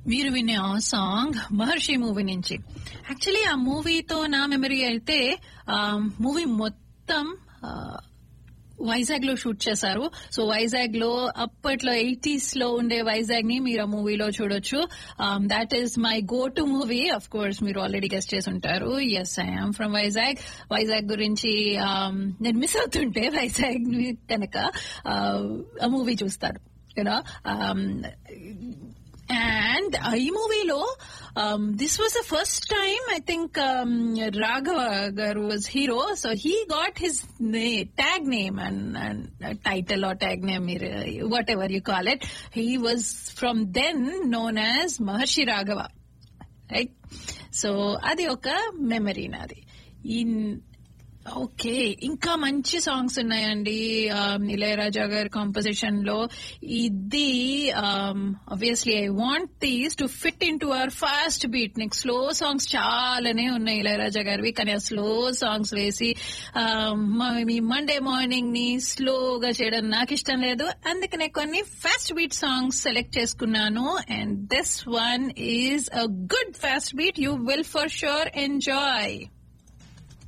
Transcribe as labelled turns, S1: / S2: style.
S1: మీరు వినే ఆ సాంగ్ మహర్షి మూవీ నుంచి యాక్చువల్లీ ఆ మూవీతో నా మెమరీ అయితే మూవీ మొత్తం వైజాగ్ లో షూట్ చేశారు సో వైజాగ్ లో అప్పట్లో ఎయిటీస్ లో ఉండే వైజాగ్ ని మీరు ఆ మూవీలో చూడొచ్చు that is my go to movie of course మీరు ఆల్రెడీ గెస్ట్ చేసి ఉంటారు yes I'm from Vizag Vizag గురించి um, నేను మిస్ అవుతుంటే వైజాగ్ కనుక ఆ మూవీ చూస్తారు యూనో అండ్ ఈ మూవీలో this was the first time I think Raghava garu was hero so he got his tag name and title or tag name మీరు whatever you call it he was from then known as Maharshi Raghava right so అది ఒక memory నాది ఈ okay ఇంకా మంచి songs ఉన్నాయండి ఇళయరాజా గారి composition లో ఇది obviously I want these to fit in to our fast beat next slow songs చాలానే ఉన్నాయి ఇళయరాజా గారివి కానీ ఆ స్లో సాంగ్స్ వేసి మీ మండే మార్నింగ్ ని స్లోగా చేయడం నాకు ఇష్టం లేదు అందుకనే కొన్ని ఫాస్ట్ బీట్ సాంగ్స్ సెలెక్ట్ చేసుకున్నాను and this one is a good fast beat you will for sure enjoy